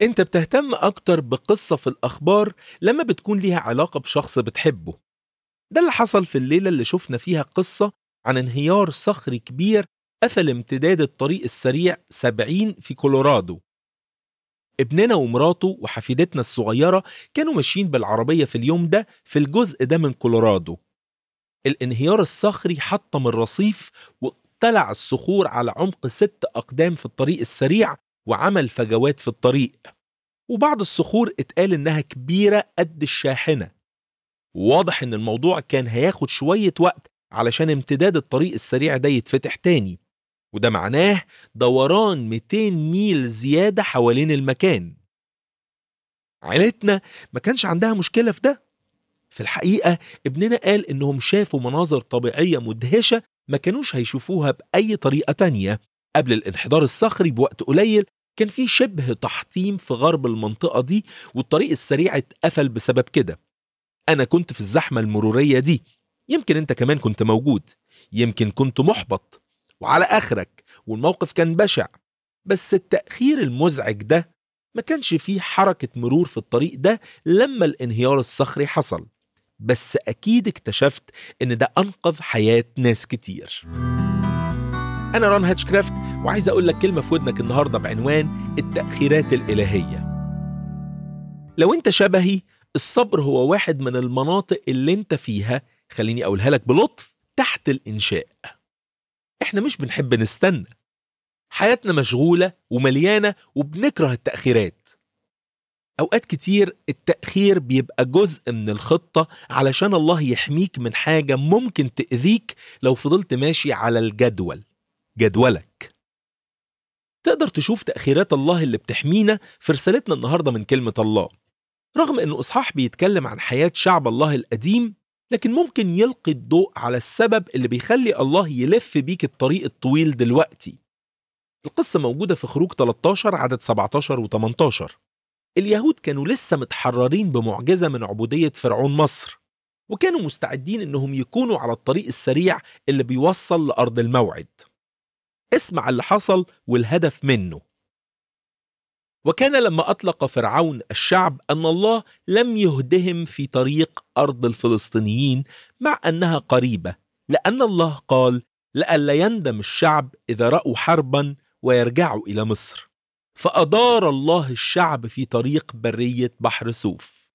انت بتهتم اكتر بقصة في الاخبار لما بتكون ليها علاقة بشخص بتحبه ده اللي حصل في الليلة اللي شفنا فيها قصة عن انهيار صخري كبير قفل امتداد الطريق السريع 70 في كولورادو ابننا ومراته وحفيدتنا الصغيرة كانوا ماشيين بالعربية في اليوم ده في الجزء ده من كولورادو الانهيار الصخري حطم الرصيف واقتلع الصخور على عمق ست أقدام في الطريق السريع وعمل فجوات في الطريق وبعض الصخور اتقال إنها كبيرة قد الشاحنة واضح إن الموضوع كان هياخد شوية وقت علشان امتداد الطريق السريع ده يتفتح تاني وده معناه دوران 200 ميل زيادة حوالين المكان عيلتنا ما كانش عندها مشكلة في ده في الحقيقة ابننا قال إنهم شافوا مناظر طبيعية مدهشة ما كانوش هيشوفوها بأي طريقة تانية قبل الانحدار الصخري بوقت قليل كان في شبه تحطيم في غرب المنطقة دي والطريق السريع اتقفل بسبب كده أنا كنت في الزحمة المرورية دي يمكن أنت كمان كنت موجود يمكن كنت محبط وعلى آخرك والموقف كان بشع بس التأخير المزعج ده ما كانش فيه حركة مرور في الطريق ده لما الانهيار الصخري حصل بس أكيد اكتشفت إن ده أنقذ حياة ناس كتير أنا ران هاتشكرافت وعايز أقول لك كلمة في ودنك النهاردة بعنوان التأخيرات الإلهية لو أنت شبهي الصبر هو واحد من المناطق اللي أنت فيها خليني أقولها لك بلطف تحت الإنشاء إحنا مش بنحب نستنى حياتنا مشغولة ومليانة وبنكره التأخيرات أوقات كتير التأخير بيبقى جزء من الخطة علشان الله يحميك من حاجة ممكن تأذيك لو فضلت ماشي على الجدول جدولك تقدر تشوف تأخيرات الله اللي بتحمينا في رسالتنا النهاردة من كلمة الله رغم أنه إصحاح بيتكلم عن حياة شعب الله القديم لكن ممكن يلقي الضوء على السبب اللي بيخلي الله يلف بيك الطريق الطويل دلوقتي القصة موجودة في خروج 13 عدد 17 و 18 اليهود كانوا لسه متحررين بمعجزة من عبودية فرعون مصر وكانوا مستعدين انهم يكونوا على الطريق السريع اللي بيوصل لأرض الموعد اسمع اللي حصل والهدف منه وكان لما أطلق فرعون الشعب أن الله لم يهدهم في طريق أرض الفلسطينيين مع أنها قريبة لأن الله قال لئلا يندم الشعب إذا رأوا حربا ويرجعوا إلى مصر فأدار الله الشعب في طريق برية بحر سوف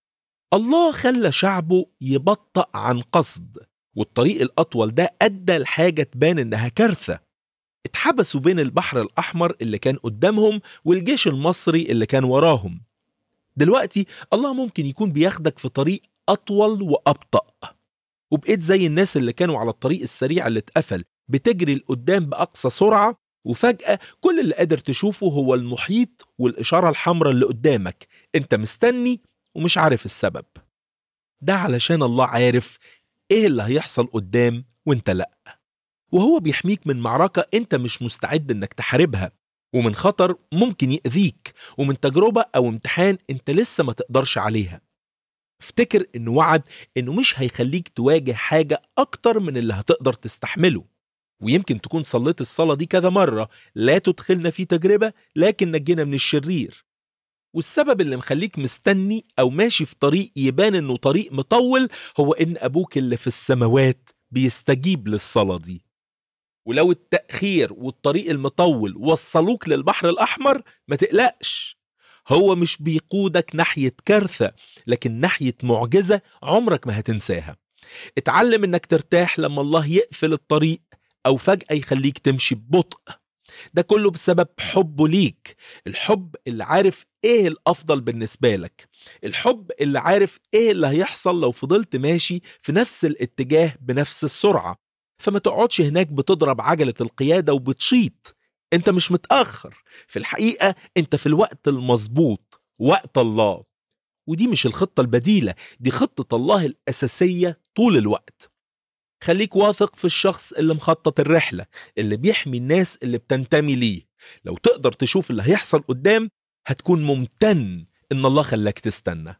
الله خلى شعبه يبطأ عن قصد والطريق الأطول ده أدى لحاجة تبان إنها كارثة اتحبسوا بين البحر الأحمر اللي كان قدامهم والجيش المصري اللي كان وراهم دلوقتي الله ممكن يكون بياخدك في طريق أطول وأبطأ وبقيت زي الناس اللي كانوا على الطريق السريع اللي اتقفل بتجري لقدام بأقصى سرعة وفجأة كل اللي قادر تشوفه هو المحيط والإشارة الحمراء اللي قدامك انت مستني ومش عارف السبب ده علشان الله عارف ايه اللي هيحصل قدام وانت لأ وهو بيحميك من معركة انت مش مستعد انك تحاربها ومن خطر ممكن يأذيك ومن تجربة أو امتحان انت لسه ما تقدرش عليها افتكر انه وعد انه مش هيخليك تواجه حاجة أكتر من اللي هتقدر تستحمله ويمكن تكون صليت الصلاة دي كذا مرة لا تدخلنا في تجربة لكن نجينا من الشرير والسبب اللي مخليك مستني أو ماشي في طريق يبان إنه طريق مطول هو إن أبوك اللي في السماوات بيستجيب للصلاة دي ولو التأخير والطريق المطول وصلوك للبحر الأحمر ما تقلقش هو مش بيقودك ناحية كارثة لكن ناحية معجزة عمرك ما هتنساها اتعلم انك ترتاح لما الله يقفل الطريق أو فجأة يخليك تمشي ببطء ده كله بسبب حبه ليك الحب اللي عارف ايه الأفضل بالنسبة لك الحب اللي عارف ايه اللي هيحصل لو فضلت ماشي في نفس الاتجاه بنفس السرعة فما تقعدش هناك بتضرب عجلة القيادة وبتشيط انت مش متأخر في الحقيقة انت في الوقت المظبوط وقت الله ودي مش الخطة البديلة دي خطة الله الأساسية طول الوقت خليك واثق في الشخص اللي مخطط الرحلة اللي بيحمي الناس اللي بتنتمي ليه لو تقدر تشوف اللي هيحصل قدام هتكون ممتن إن الله خلاك تستنى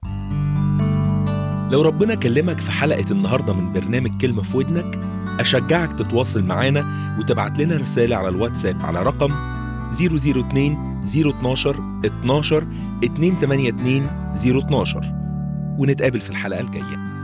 لو ربنا كلمك في حلقة النهاردة من برنامج كلمة في ودنك أشجعك تتواصل معانا وتبعت لنا رسالة على الواتساب على رقم 002 012 12 282 012 ونتقابل في الحلقة الجاية